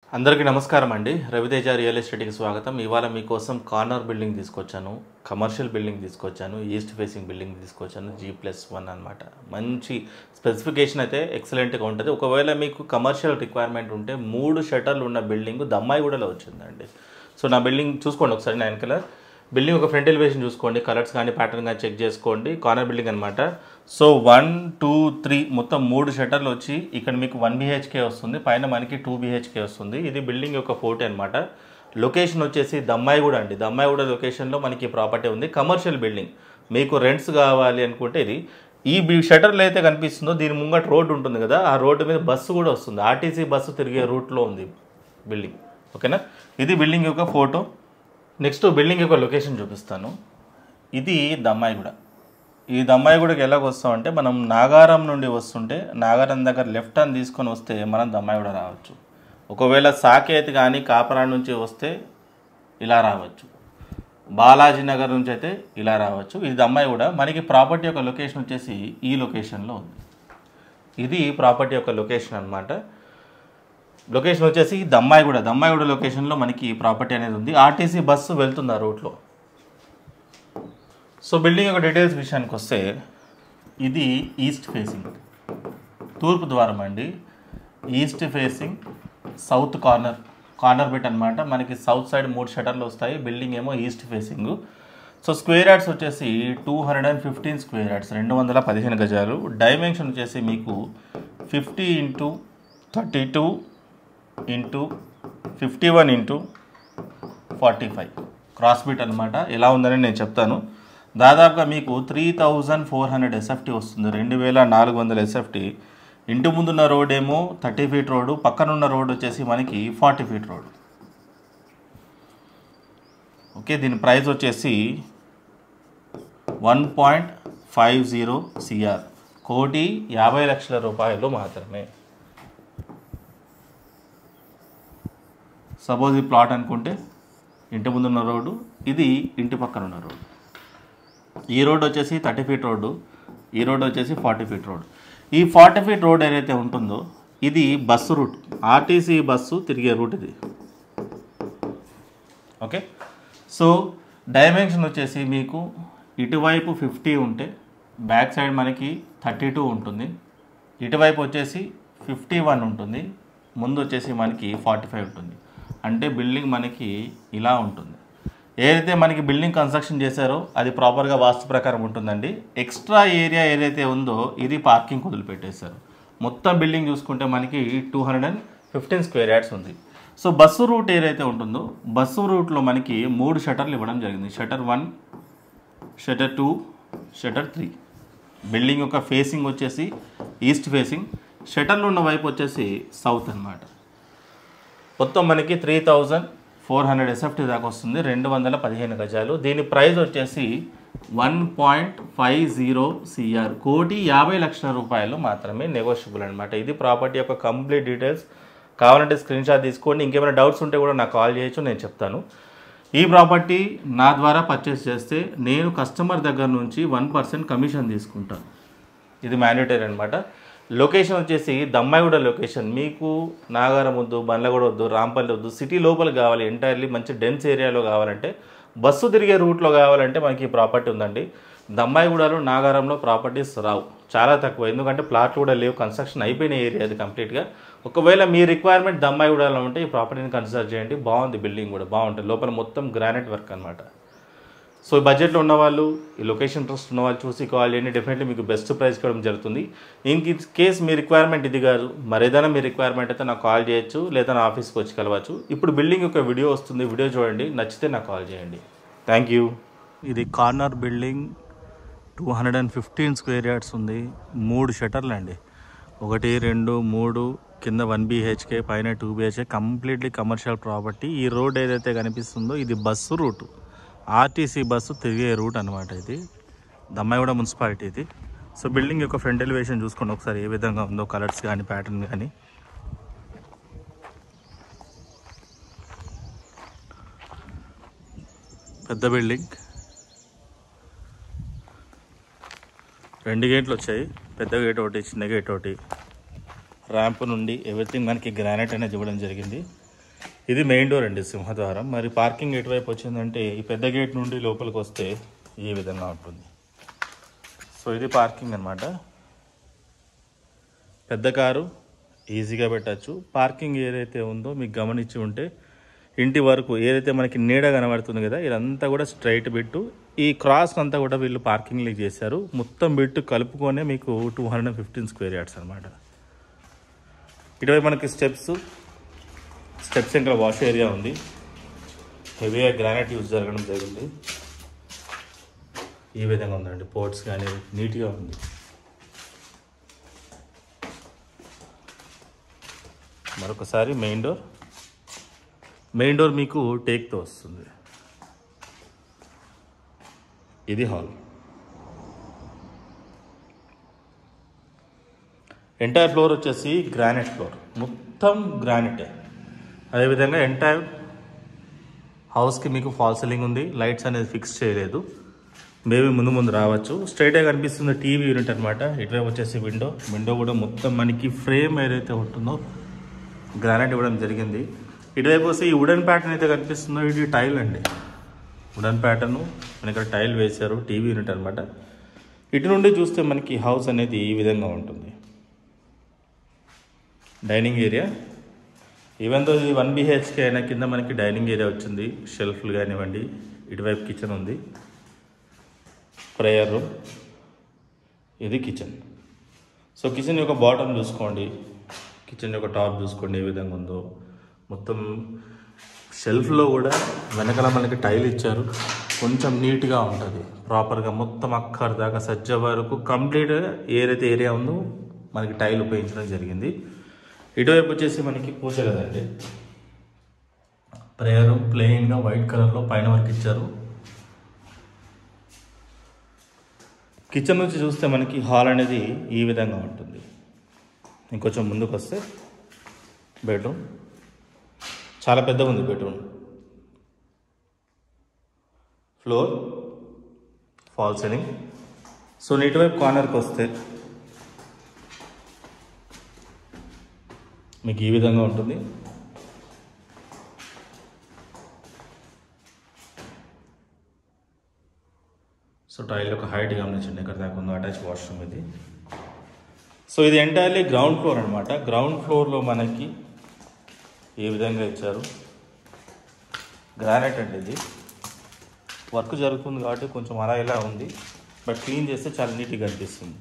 అందరికీ నమస్కారం అండి రవితేజ రియల్ ఎస్టేట్కి స్వాగతం ఇవాళ మీకోసం కార్నర్ బిల్డింగ్ తీసుకొచ్చాను కమర్షియల్ బిల్డింగ్ తీసుకొచ్చాను ఈస్ట్ ఫేసింగ్ బిల్డింగ్ తీసుకొచ్చాను జీ ప్లస్ వన్ అనమాట మంచి స్పెసిఫికేషన్ అయితే ఎక్సలెంట్గా ఉంటుంది ఒకవేళ మీకు కమర్షియల్ రిక్వైర్మెంట్ ఉంటే మూడు షటర్లు ఉన్న బిల్డింగ్ దమ్మాయిగూడలో వచ్చిందండి సో నా బిల్డింగ్ చూసుకోండి ఒకసారి నా వెనకాల బిల్డింగ్ ఒక ఫ్రంట్ ఎలివేషన్ చూసుకోండి కలర్స్ కానీ ప్యాటర్న్ కానీ చెక్ చేసుకోండి కార్నర్ బిల్డింగ్ అనమాట సో వన్ టూ త్రీ మొత్తం మూడు షటర్లు వచ్చి ఇక్కడ మీకు వన్ బిహెచ్కే వస్తుంది పైన మనకి టూ బిహెచ్కే వస్తుంది ఇది బిల్డింగ్ యొక్క ఫోటో అనమాట లొకేషన్ వచ్చేసి దమ్మాయిగూడ అండి దమ్మాయిగూడ లొకేషన్లో మనకి ప్రాపర్టీ ఉంది కమర్షియల్ బిల్డింగ్ మీకు రెంట్స్ కావాలి అనుకుంటే ఇది ఈ బి- షటర్లు అయితే కనిపిస్తుందో దీని ముంగట రోడ్డు ఉంటుంది కదా ఆ రోడ్డు మీద బస్సు కూడా వస్తుంది ఆర్టీసీ బస్సు తిరిగే రూట్లో ఉంది బిల్డింగ్ ఓకేనా ఇది బిల్డింగ్ యొక్క ఫోటో నెక్స్ట్ బిల్డింగ్ యొక్క లొకేషన్ చూపిస్తాను ఇది దమ్మాయిగూడ ఈ దమ్మాయిగూడకి ఎలాగ వస్తామంటే మనం నాగారం నుండి వస్తుంటే నాగారం దగ్గర లెఫ్ట్ టర్న్ తీసుకొని వస్తే మనం దమ్మాయిగూడ రావచ్చు ఒకవేళ సాకేత్ కానీ కాపరా నుంచి వస్తే ఇలా రావచ్చు బాలాజీ నగర్ నుంచి అయితే ఇలా రావచ్చు ఇది దమ్మాయిగూడ మనకి ప్రాపర్టీ యొక్క లొకేషన్ వచ్చేసి ఈ లొకేషన్లో ఉంది ఇది ప్రాపర్టీ యొక్క లొకేషన్ అన్నమాట లొకేషన్ వచ్చేసి దమ్మాయిగూడ దమ్మాయిగూడ లొకేషన్లో మనకి ప్రాపర్టీ అనేది ఉంది ఆర్టీసీ బస్సు వెళ్తుంది ఆ రూట్లో సో బిల్డింగ్ యొక్క డీటెయిల్స్ విషయానికి వస్తే ఇది ఈస్ట్ ఫేసింగ్ తూర్పు ద్వారం అండి east facing south corner corner bit అనమాట మనకి సౌత్ సైడ్ మూడు షటర్లు వస్తాయి బిల్డింగ్ ఏమో east facing so square yards వచ్చేసి two hundred and fifteen square yards రెండు వందల పదిహేను గజాలు డైమెన్షన్ వచ్చేసి మీకు fifty into thirty two into fifty one into forty five cross beat అనమాట ఎలా ఉందని నేను చెప్తాను దాదాపుగా మీకు three thousand four hundred SFT వస్తుంది రెండు వేల నాలుగు వందల ఎస్ఎఫ్టీ ఇంటి ముందున్న రోడ్ ఏమో థర్టీ ఫీట్ రోడ్డు పక్కనున్న రోడ్ వచ్చేసి మనకి ఫార్టీ ఫీట్ రోడ్ ఓకే దీని ప్రైస్ వచ్చేసి one point five zero CR కోటి యాభై లక్షల రూపాయలు మాత్రమే సపోజ్ ఈ ప్లాట్ అనుకుంటే ఇంటి ముందున్న రోడ్డు ఇది ఇంటి పక్కన ఉన్న రోడ్డు ఈ రోడ్ వచ్చేసి థర్టీ ఫీట్ రోడ్డు ఈ రోడ్ వచ్చేసి ఫార్టీ ఫీట్ రోడ్ ఈ ఫార్టీ ఫీట్ రోడ్ ఏదైతే ఉంటుందో ఇది బస్సు రూట్ ఆర్టీసీ బస్సు తిరిగే రూట్ ఇది ఓకే సో డైమెన్షన్ వచ్చేసి మీకు ఇటువైపు ఫిఫ్టీ ఉంటే బ్యాక్ సైడ్ మనకి థర్టీ టూ ఉంటుంది ఇటువైపు వచ్చేసి ఫిఫ్టీ వన్ ఉంటుంది ముందు వచ్చేసి మనకి ఫార్టీ ఫైవ్ ఉంటుంది అంటే బిల్డింగ్ మనకి ఇలా ఉంటుంది ఏదైతే మనకి బిల్డింగ్ కన్స్ట్రక్షన్ చేశారో అది ప్రాపర్గా వాస్తు ప్రకారం ఉంటుందండి ఎక్స్ట్రా ఏరియా ఏదైతే ఉందో ఇది పార్కింగ్ వదిలిపెట్టేశారు మొత్తం బిల్డింగ్ చూసుకుంటే మనకి two hundred and fifteen square yards ఉంది సో బస్సు రూట్ ఏదైతే ఉంటుందో బస్సు రూట్లో మనకి మూడు షటర్లు ఇవ్వడం జరిగింది shutter one shutter two shutter three building యొక్క ఫేసింగ్ వచ్చేసి ఈస్ట్ ఫేసింగ్ షటర్లు ఉన్న వైపు వచ్చేసి సౌత్ అన్నమాట మొత్తం మనకి three thousand four hundred SFT దాకా వస్తుంది రెండు వందల పదిహేను గజాలు దీని ప్రైస్ వచ్చేసి one point five zero CR కోటి యాభై లక్షల రూపాయలు మాత్రమే నెగోషియబుల్ అనమాట ఇది ప్రాపర్టీ యొక్క కంప్లీట్ డీటెయిల్స్ కావాలంటే స్క్రీన్ షాట్ తీసుకోండి ఇంకేమైనా డౌట్స్ ఉంటే కూడా నాకు కాల్ చేయొచ్చు నేను చెప్తాను ఈ ప్రాపర్టీ నా ద్వారా పర్చేస్ చేస్తే నేను కస్టమర్ దగ్గర నుంచి వన్ పర్సెంట్ కమిషన్ తీసుకుంటాను ఇది మ్యాండేటరీ అనమాట లొకేషన్ వచ్చేసి దమ్మాయిగూడ లొకేషన్ మీకు నాగారం వద్దు బండ్లగూడ వద్దు రాంపల్లి వద్దు సిటీ లోపల కావాలి ఎంటైర్లీ మంచి డెన్స్ ఏరియాలో కావాలంటే బస్సు తిరిగే రూట్లో కావాలంటే మనకి ఈ ప్రాపర్టీ ఉందండి దమ్మాయిగూడలో నాగారంలో ప్రాపర్టీస్ రావు చాలా తక్కువ ఎందుకంటే ప్లాట్లు కూడా లేవు కన్స్ట్రక్షన్ అయిపోయిన ఏరియా అది కంప్లీట్గా ఒకవేళ మీ రిక్వైర్మెంట్ దమ్మాయిగూడలో ఉంటే ఈ ప్రాపర్టీని కన్సిడర్ చేయండి బాగుంది బిల్డింగ్ కూడా బాగుంటుంది లోపల మొత్తం గ్రానైట్ వర్క్ అనమాట సో ఈ బడ్జెట్లో ఉన్న వాళ్ళు ఈ లొకేషన్ ఇంట్రెస్ట్ ఉన్న వాళ్ళు చూసి కాల్ చేయండి డెఫినెట్లీ మీకు బెస్ట్ ప్రైస్ ఇవ్వడం జరుగుతుంది ఇన్ కేస్ మీ రిక్వైర్మెంట్ ఇది కాదు మరేదైనా మీ రిక్వైర్మెంట్ అయితే నాకు కాల్ చేయొచ్చు లేదా నా ఆఫీస్కి వచ్చి కలవచ్చు ఇప్పుడు బిల్డింగ్ యొక్క వీడియో వస్తుంది వీడియో చూడండి నచ్చితే నాకు కాల్ చేయండి థ్యాంక్ యూ ఇది corner building two hundred and fifteen square yards ఉంది మూడు షటర్లు అండి ఒకటి రెండు మూడు కింద వన్ బీహెచ్కే పైన two BHK completely commercial property ఈ రోడ్ ఏదైతే కనిపిస్తుందో ఇది బస్సు రూట్ ఆర్టీసీ బస్సు తిరిగే రూట్ అనమాట ఇది దమ్మాయిగూడ మున్సిపాలిటీ ఇది సో బిల్డింగ్ యొక్క ఫ్రంట్ ఎలివేషన్ చూసుకోండి ఒకసారి ఏ విధంగా ఉందో కలర్స్ కానీ ప్యాటర్న్ కానీ పెద్ద బిల్డింగ్ రెండు గేట్లు వచ్చాయి పెద్ద గేట్ ఒకటి చిన్న గేట్ ఒకటి ర్యాంప్ నుండి ఎవ్రీథింగ్ మనకి గ్రానైట్ అనేది ఇవ్వడం జరిగింది ఇది మెయిన్ డోర్ అండి సింహద్వారం మరి పార్కింగ్ ఎటువైపు వచ్చిందంటే ఈ పెద్ద గేట్ నుండి లోపలికి వస్తే ఈ విధంగా ఉంటుంది సో ఇది పార్కింగ్ అన్నమాట పెద్ద కారు ఈజీగా పెట్టచ్చు పార్కింగ్ ఏదైతే ఉందో మీకు గమనించి ఉంటే ఇంటి వరకు ఏదైతే మనకి నీడ కనబడుతుంది కదా ఇదంతా కూడా స్ట్రైట్ బిట్టు ఈ క్రాస్ అంతా కూడా వీళ్ళు పార్కింగ్లో చేశారు మొత్తం బిట్టు కలుపుకొనే మీకు two hundred fifteen square yards అనమాట ఇటువైపు మనకి స్టెప్స్ స్టెప్స్ ఇంకా వాష్ ఏరియా ఉంది హెవీగా గ్రానైట్ యూజ్ జరగడం జరిగింది ఈ విధంగా ఉందండి పోర్ట్స్ కానీ నీట్గా ఉంది మరొకసారి మెయిన్ డోర్ మెయిన్ డోర్ మీకు టేక్తో వస్తుంది ఇది హాల్ ఎంటైర్ ఫ్లోర్ వచ్చేసి గ్రానైట్ ఫ్లోర్ మొత్తం గ్రానైటే అదేవిధంగా ఎంటైర్ హౌస్కి మీకు ఫాల్ సీలింగ్ ఉంది లైట్స్ అనేది ఫిక్స్ చేయలేదు మేబీ ముందు ముందు రావచ్చు స్ట్రైట్గా కనిపిస్తుంది టీవీ యూనిట్ అనమాట ఇటువైపు వచ్చేసి విండో విండో కూడా మొత్తం మనకి ఫ్రేమ్ ఏదైతే ఉంటుందో గ్రానైట్ ఇవ్వడం జరిగింది ఇటువైపు వస్తే ఈ వుడెన్ ప్యాటర్న్ అయితే కనిపిస్తుందో ఇది టైల్ అండి వుడెన్ ప్యాటర్న్ మన ఇక్కడ టైల్ వేశారు టీవీ యూనిట్ అనమాట ఇటు నుండి చూస్తే మనకి హౌస్ అనేది ఈ విధంగా ఉంటుంది డైనింగ్ ఏరియా ఈవెన్ తో ఇది వన్ బిహెచ్కే అయినా కింద మనకి డైనింగ్ ఏరియా వచ్చింది షెల్ఫ్లు కానివ్వండి ఇటువైపు కిచెన్ ఉంది ప్రేయర్ రూమ్ ఇది కిచెన్ సో కిచెన్ యొక్క బాటమ్ చూసుకోండి కిచెన్ యొక్క టాప్ చూసుకోండి ఏ విధంగా ఉందో మొత్తం షెల్ఫ్లో కూడా వెనకాల మనకి టైల్ ఇచ్చారు కొంచెం నీట్గా ఉంటుంది ప్రాపర్గా మొత్తం అక్కడి దాకా సజ్జ వరకు కంప్లీట్గా ఏదైతే ఏరియా ఉందో మనకి టైల్ ఉపయోగించడం జరిగింది ఇటువైపు వచ్చేసి మనకి పూజ కదండి ప్రేయర్ ప్లెయిన్గా వైట్ కలర్లో పైన వరకు ఇచ్చారు కిచెన్ నుంచి చూస్తే మనకి హాల్ అనేది ఈ విధంగా ఉంటుంది ఇంకొంచెం ముందుకు వస్తే బెడ్రూమ్ చాలా పెద్దగా ఉంది bedroom floor fall ceiling so ఇటువైపు కార్నర్కి వస్తే మీకు ఈ విధంగా ఉంటుంది సో టైల్ యొక్క హైట్ గమనించండి ఇక్కడ దాకా ఉందో అటాచ్ వాష్రూమ్ ఇది సో ఇది ఎంటైర్లీ గ్రౌండ్ ఫ్లోర్ అనమాట గ్రౌండ్ ఫ్లోర్లో మనకి ఏ విధంగా ఇచ్చారు గ్రానైట్ అండి ఇది వర్క్ జరుగుతుంది కాబట్టి కొంచెం అలా ఇలా ఉంది బట్ క్లీన్ చేస్తే చాలా నీట్గా అనిపిస్తుంది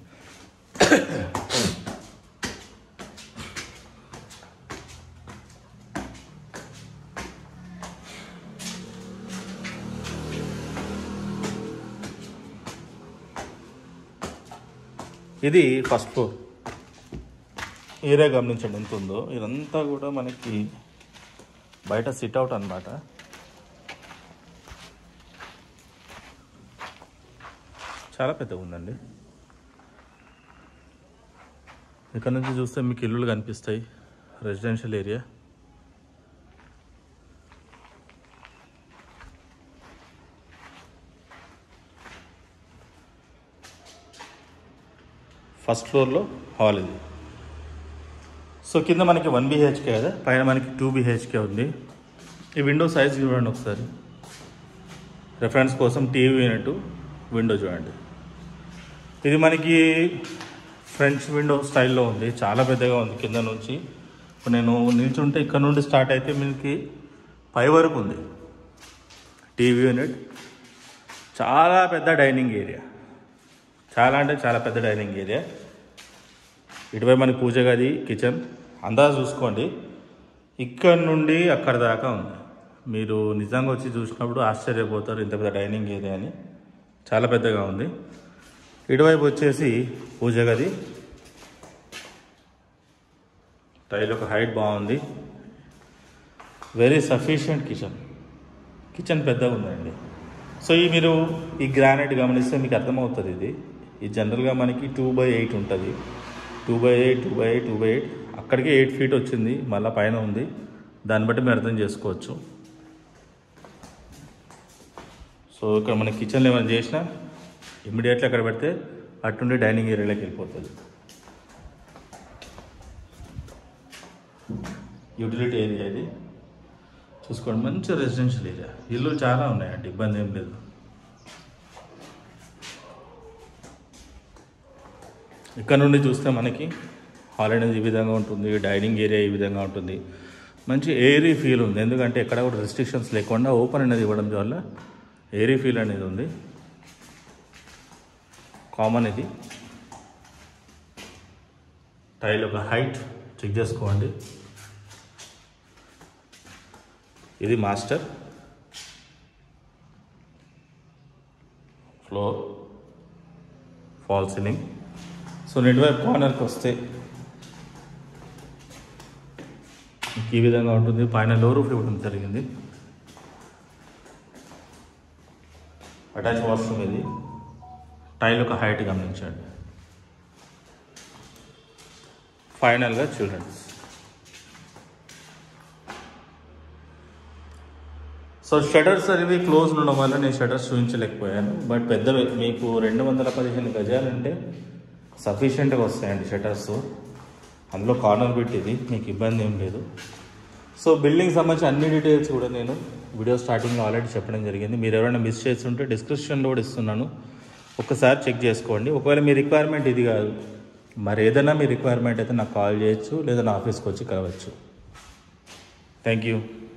ఇది ఫస్ట్ ఫ్లోర్ ఏరియా గమనించండి ఎంత ఉందో ఇదంతా కూడా మనకి బయట సిట్ అవుట్ అనమాట చాలా పెద్దగా ఉందండి ఇక్కడ నుంచి చూస్తే మీకు ఇల్లులు కనిపిస్తాయి రెసిడెన్షియల్ ఏరియా ఫస్ట్ ఫ్లోర్లో హాల్ ఇది సో కింద మనకి వన్ బీహెచ్కే కదా పైన మనకి టూ బీహెచ్కే ఉంది ఈ విండో సైజ్ చూడండి ఒకసారి రెఫరెన్స్ కోసం టీవీ యూనిట్ విండో చూడండి ఇది మనకి ఫ్రెంచ్ విండో స్టైల్లో ఉంది చాలా పెద్దగా ఉంది కింద నుంచి ఇప్పుడు నేను నిల్చుంటే ఇక్కడ నుండి స్టార్ట్ అయితే మనకి పై వరకు ఉంది టీవీ యూనిట్ చాలా పెద్ద డైనింగ్ ఏరియా చాలా అంటే చాలా పెద్ద డైనింగ్ ఏరియా ఇటువైపు మనకి పూజ గది కిచెన్ అందాజు చూసుకోండి ఇక్కడ నుండి అక్కడ దాకా ఉంది మీరు నిజంగా వచ్చి చూసినప్పుడు ఆశ్చర్యపోతారు ఇంత పెద్ద డైనింగ్ ఏరియా అని చాలా పెద్దగా ఉంది ఇటువైపు వచ్చేసి పూజ గది టైల్ యొక్క హైట్ బాగుంది వెరీ సఫిషియంట్ కిచెన్ కిచెన్ పెద్దగా ఉందండి సో ఈ మీరు ఈ గ్రానైట్ గమనిస్తే మీకు అర్థమవుతుంది ఇది ఇది జనరల్గా మనకి టూ బై ఎయిట్ ఉంటుంది by by two by by two by by ఎయిట్ అక్కడికి ఎయిట్ ఫీట్ వచ్చింది మళ్ళీ పైన ఉంది దాన్ని బట్టి మీరు అర్థం చేసుకోవచ్చు సో ఇక్కడ మన కిచెన్లో ఏమైనా చేసినా ఇమ్మీడియట్లీ అక్కడ పెడితే అటుండి డైనింగ్ ఏరియాలోకి వెళ్ళిపోతుంది యూటిలిటీ ఏరియా ఇది చూసుకోండి మంచి రెసిడెన్షియల్ ఏరియా ఇల్లు చాలా ఉన్నాయండి ఇబ్బంది ఏం లేదు ఇక్కడ నుండి చూస్తే మనకి హాల్ అనేది ఈ విధంగా ఉంటుంది డైనింగ్ ఏరియా ఈ విధంగా ఉంటుంది మంచి ఏరీ ఫీల్ ఉంది ఎందుకంటే ఎక్కడ కూడా రెస్ట్రిక్షన్స్ లేకుండా ఓపెన్ అనేది ఇవ్వడం వల్ల ఏరీ ఫీల్ అనేది ఉంది కామన్ ఇది టైల్ ఒక హైట్ చెక్ చేసుకోండి ఇది master floor fall ceiling so network కార్నర్కి వస్తే మీకు ఈ విధంగా ఉంటుంది పైన లో రూఫ్ ఇవ్వడం జరిగింది అటాచ్ వాష్రూమ్ ఇది టైల్ ఒక హైట్ గమనించండి ఫైనల్గా చిల్డ్రన్స్ సో షటర్స్ అనేవి క్లోజ్ ఉండడం వల్ల నేను షటర్స్ చూపించలేకపోయాను బట్ పెద్ద మీకు రెండు వందల పదిహేను గజాలంటే సఫిషియెంట్గా వస్తాయండి షటర్స్ అందులో కార్నర్ బిట్ ఇది మీకు ఇబ్బంది ఏం లేదు సో బిల్డింగ్ సంబంధించి అన్ని డీటెయిల్స్ కూడా నేను వీడియో స్టార్టింగ్లో ఆల్రెడీ చెప్పడం జరిగింది మీరు ఎవరైనా మిస్ చేస్తుంటే డిస్క్రిప్షన్లో కూడా ఇస్తున్నాను ఒకసారి చెక్ చేసుకోండి ఒకవేళ మీ రిక్వైర్మెంట్ ఇది కాదు మరి ఏదైనా మీ రిక్వైర్మెంట్ అయితే నాకు కాల్ చేయొచ్చు లేదా నా ఆఫీస్కి వచ్చి కలవచ్చు థ్యాంక్ యూ